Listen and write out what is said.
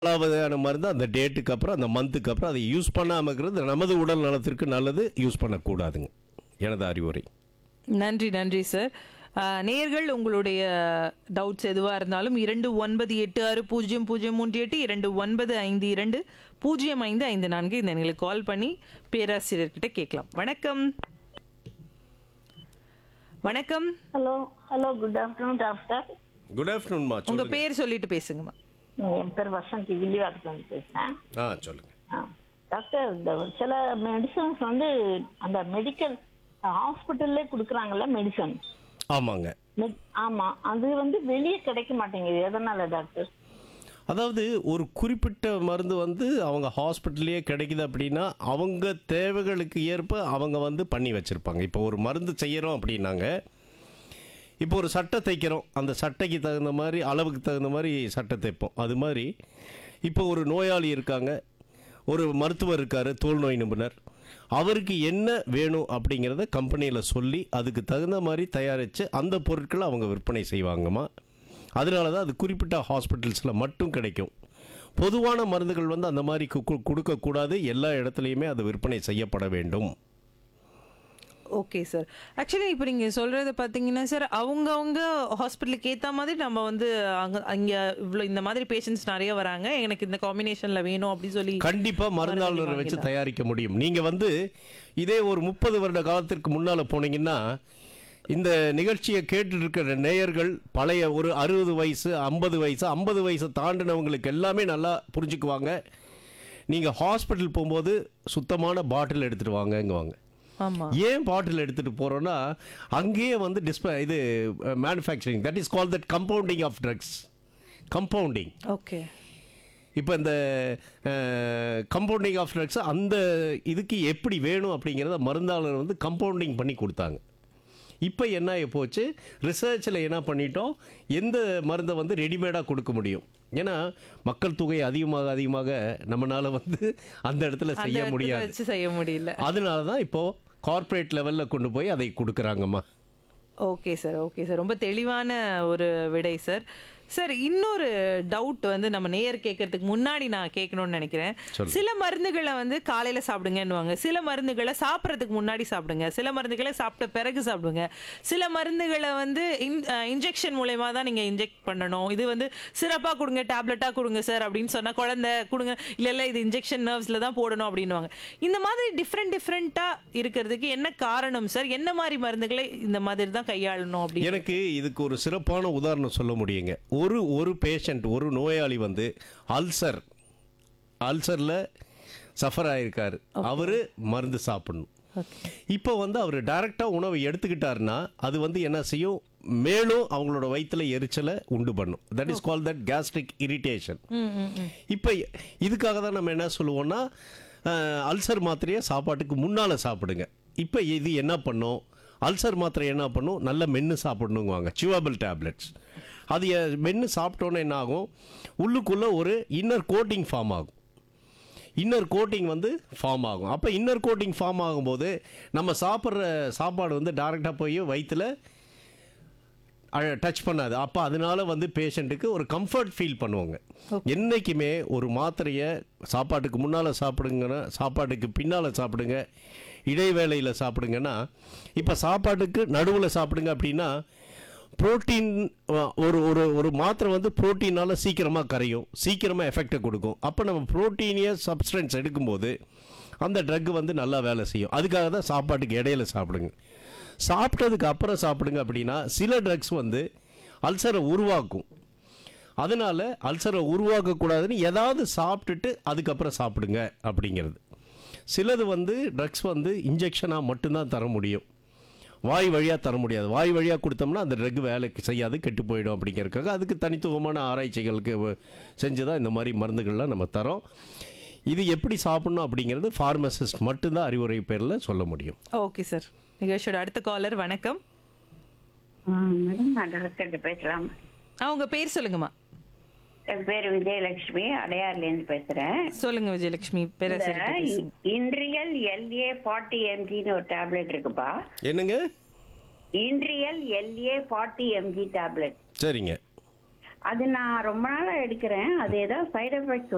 நாலாவதான மருந்து அந்த டேட்டுக்கு அப்புறம் அந்த மந்த்துக்கு அப்புறம் அதை யூஸ் பண்ணாமல் இருக்கிறது நமது உடல் நலத்திற்கு நல்லது யூஸ் பண்ணக்கூடாதுங்க எனது அறிவுரை நன்றி நன்றி சார் நேர்கள் உங்களுடைய டவுட்ஸ் எதுவாக இருந்தாலும் இரண்டு ஒன்பது எட்டு ஆறு பூஜ்ஜியம் பூஜ்ஜியம் மூன்று எட்டு இரண்டு ஒன்பது ஐந்து இரண்டு பூஜ்ஜியம் ஐந்து ஐந்து நான்கு இந்த எங்களுக்கு கால் பண்ணி பேராசிரியர்கிட்ட கேட்கலாம் வணக்கம் வணக்கம் hello hello good afternoon doctor good ஆஃப்டர்நூன்மா உங்க சொல்லுங்க பேர் சொல்லிட்டு பேசுங்கம்மா என் பேர் வசந்தி வில்லிவாக்கத்துலேருந்து பேசுகிறேன் ஆ சொல்லுங்க ஆ. டாக்டர் இந்த சில மெடிசன்ஸ் வந்து அந்த மெடிக்கல் ஹாஸ்பிட்டல்லே கொடுக்குறாங்கல்ல மெடிசன் ஆமாங்க ஆமாம் அது வந்து வெளியே கிடைக்க மாட்டேங்குது எதனால டாக்டர் அதாவது ஒரு குறிப்பிட்ட மருந்து வந்து அவங்க ஹாஸ்பிட்டல்லையே கிடைக்குது அப்படின்னா அவங்க தேவைகளுக்கு ஏற்ப அவங்க வந்து பண்ணி வச்சுருப்பாங்க இப்போ ஒரு மருந்து செய்கிறோம் அப்படின்னாங்க இப்போ ஒரு சட்டை தைக்கிறோம் அந்த சட்டைக்கு தகுந்த மாதிரி அளவுக்கு தகுந்த மாதிரி சட்டை தைப்போம் அது மாதிரி இப்போ ஒரு நோயாளி இருக்காங்க ஒரு மருத்துவர் இருக்கார் தோல் நோய் நிபுணர் அவருக்கு என்ன வேணும் அப்படிங்கிறத கம்பெனியில் சொல்லி அதுக்கு தகுந்த மாதிரி தயாரித்து அந்த பொருட்களை அவங்க விற்பனை செய்வாங்கம்மா அதனால தான் அது குறிப்பிட்ட ஹாஸ்பிட்டல்ஸில் மட்டும் கிடைக்கும் பொதுவான மருந்துகள் வந்து அந்த மாதிரி கு- கு- கொடுக்கக்கூடாது எல்லா இடத்துலையுமே அது விற்பனை செய்யப்பட வேண்டும் ஓகே சார் ஆக்சுவலி இப்போ நீங்கள் சொல்கிறது பார்த்தீங்கன்னா சார் அவங்கவுங்க ஹாஸ்பிட்டலுக்கு ஏற்ற மாதிரி நம்ம வந்து அங்கே அங்கே இவ்வளோ இந்த மாதிரி பேஷண்ட்ஸ் நிறைய வராங்க எனக்கு இந்த காம்பினேஷனில் வேணும் அப்படின்னு சொல்லி கண்டிப்பா மருந்தாளரை வச்சு தயாரிக்க முடியும் நீங்க வந்து இதே ஒரு முப்பது வருட காலத்திற்கு முன்னால போனீங்கன்னா இந்த நிகழ்ச்சியை கேட்டு இருக்கிற நேயர்கள் பழைய ஒரு அறுபது வயசு ஐம்பது வயசு ஐம்பது வயசு தாண்டினவங்களுக்கு எல்லாமே நல்லா புரிஞ்சுக்குவாங்க நீங்கள் ஹாஸ்பிட்டல் போகும்போது சுத்தமான பாட்டில் எடுத்துகிட்டு வாங்கங்குவாங்க ஆமாம் ஏன் பாட்டில் எடுத்துகிட்டு போகிறோன்னா அங்கேயே வந்து டிஸ்ப இது manufacturing that is call that compounding of drugs compounding okay இப்போ இந்த கம்பவுண்டிங் ஆஃப் ட்ரக்ஸ் அந்த இதுக்கு எப்படி வேணும் அப்படிங்கிறத மருந்தாளர் வந்து கம்பவுண்டிங் பண்ணி கொடுத்தாங்க இப்போ என்ன ஆகி போச்சு ரிசர்ச்சில் என்ன பண்ணிட்டோம் எந்த மருந்தை வந்து ரெடிமேடாக கொடுக்க முடியும் ஏன்னா மக்கள் தொகை அதிகமாக அதிகமாக நம்மளால் வந்து அந்த இடத்துல அந்த செய்ய இடத்துல முடியாது வச்சு செய்ய முடியல அதனால தான் இப்போது கார்ப்பரேட் லெவலில் கொண்டு போய் அதை கொடுக்குறாங்கம்மா ஓகே சார் ஓகே சார் ரொம்ப தெளிவான ஒரு விடை சார் சார் இன்னொரு டவுட் வந்து நம்ம நேயர் கேட்கறதுக்கு முன்னாடி நான் கேட்கணும்னு நினைக்கிறேன் சொல்லுங்க. சில மருந்துகளை வந்து காலையில சாப்பிடுங்கன்னுவாங்க சில மருந்துகளை சாப்பிட்றதுக்கு முன்னாடி சாப்பிடுங்க சில மருந்துகளை சாப்பிட்ட பிறகு சாப்பிடுங்க சில மருந்துகளை வந்து இன்ஜெக்ஷன் மூலயமா தான் நீங்க இன்ஜெக்ட் பண்ணணும் இது வந்து சிறப்பாக கொடுங்க டேப்லெட்டாக கொடுங்க சார் அப்படின்னு சொன்னா குழந்தை கொடுங்க இல்ல இல்ல இது இன்ஜெக்ஷன் நர்வ்ஸ்ல தான் போடணும் அப்படின்னுவாங்க இந்த மாதிரி டிஃப்ரெண்ட் டிஃப்ரெண்ட்டாக இருக்கிறதுக்கு என்ன காரணம் சார் என்ன மாதிரி மருந்துகளை இந்த மாதிரி தான் கையாளணும் அப்படின்னு எனக்கு இதுக்கு ஒரு சிறப்பான உதாரணம் சொல்ல முடியுங்க ஒரு ஒரு பேஷண்ட் ஒரு நோயாளி வந்து அல்சர் அல்சரில் சஃபர் ஆயிருக்காரு அவர் மருந்து சாப்பிடணும் ஓகே இப்போ வந்து அவர் டைரெக்டாக உணவை எடுத்துக்கிட்டாருன்னா அது வந்து என்ன செய்யும் மேலும் அவங்களோட வயிற்றுல எரிச்சலை உண்டு பண்ணும் that is call that gastric irritation இப்போ இதுக்காக தான் நம்ம என்ன சொல்லுவோம்னா அஹ், அல்சர் மாத்திரையை சாப்பாட்டுக்கு முன்னால் சாப்பிடுங்க இப்போ இது என்ன பண்ணும் அல்சர் மாத்திரை என்ன பண்ணும் நல்ல மென்று சாப்பிடணுங்குவாங்க சிவபிள் டேப்லெட்ஸ் அது எ- மென்று சாப்பிட்டோன்னே என்ன ஆகும் உள்ளுக்குள்ளே ஒரு இன்னர் கோட்டிங் ஃபார்ம் ஆகும் இன்னர் கோட்டிங் வந்து ஃபார்ம் ஆகும் அப்போ இன்னர் கோட்டிங் ஃபார்ம் ஆகும்போது நம்ம சாப்பிட்ற சாப்பாடு வந்து டைரெக்டாக போய் வயிற்றுல டச் பண்ணாது அப்போ அதனால வந்து பேஷண்ட்டுக்கு ஒரு கம்ஃபர்ட் ஃபீல் பண்ணுவாங்க என்றைக்குமே ஒரு மாத்திரையை சாப்பாட்டுக்கு முன்னால் சாப்பிடுங்கன்னா சாப்பாட்டுக்கு பின்னால் சாப்பிடுங்க இடைவேளையில் சாப்பிடுங்கன்னா இப்போ சாப்பாட்டுக்கு நடுவில் சாப்பிடுங்க அப்படின்னா புரோட்டீன் ஒரு ஒரு ஒரு மாத்திரை வந்து புரோட்டீனால் சீக்கிரமாக கரையும் சீக்கிரமாக எஃபெக்டை கொடுக்கும் அப்போ நம்ம புரோட்டீனிய சப்ஸ்டன்ஸ் எடுக்கும்போது அந்த ட்ரக் வந்து நல்லா வேலை செய்யும் அதுக்காக தான் சாப்பாட்டுக்கு இடையில சாப்பிடுங்க சாப்பிட்டதுக்கு அப்புறம் சாப்பிடுங்க அப்படின்னா சில ட்ரக்ஸ் வந்து அல்சரை உருவாக்கும் அதனால் அல்சரை உருவாக்கக்கூடாதுன்னு ஏதாவது சாப்பிட்டுட்டு அதுக்கப்புறம் சாப்பிடுங்க அப்படிங்கிறது சிலது வந்து ட்ரக்ஸ் வந்து இன்ஜெக்ஷனாக மட்டும்தான் தர முடியும் வாய் வழியாக தர முடியாது வாய் வழியாக கொடுத்தோம்னா அந்த ட்ரக் வேலைக்கு செய்யாது கெட்டு போயிடும் அப்படிங்கிறதுக்காக அதுக்கு தனித்துவமான ஆராய்ச்சிகளுக்கு வ- செஞ்சு தான் இந்த மாதிரி மருந்துகள்லாம் நம்ம தரோம் இது எப்படி சாப்பிடணும் அப்படிங்கிறது ஃபார்மசிஸ்ட் மட்டும்தான் அறிவுரை பேரில் சொல்ல முடியும் ஓகே சார் நிகழ்ச்சியோட அடுத்த காலர் வணக்கம் மேடம் நான் டாக்டர்கிட்ட பேசலாம் ஆ உங்க பேர் சொல்லுங்கம்மா என் பேர் விஜயலட்சுமி அடையார்லேருந்து பேசுறேன் சொல்லுங்க விஜயலட்சுமி பேராசிரியர் கிட்ட இந்த பேசுங்க. இன்ட்ரியல் எல்ஏ ஃபார்ட்டி எம்ஜின்னு ஒரு டேப்லெட் இருக்குப்பா என்னங்க Inderal LA forty MG tablet சரிங்க அது நான் ரொம்ப நாளா எடுக்கிறேன் அது ஏதாவது சைடு எஃபெக்ட்ஸ்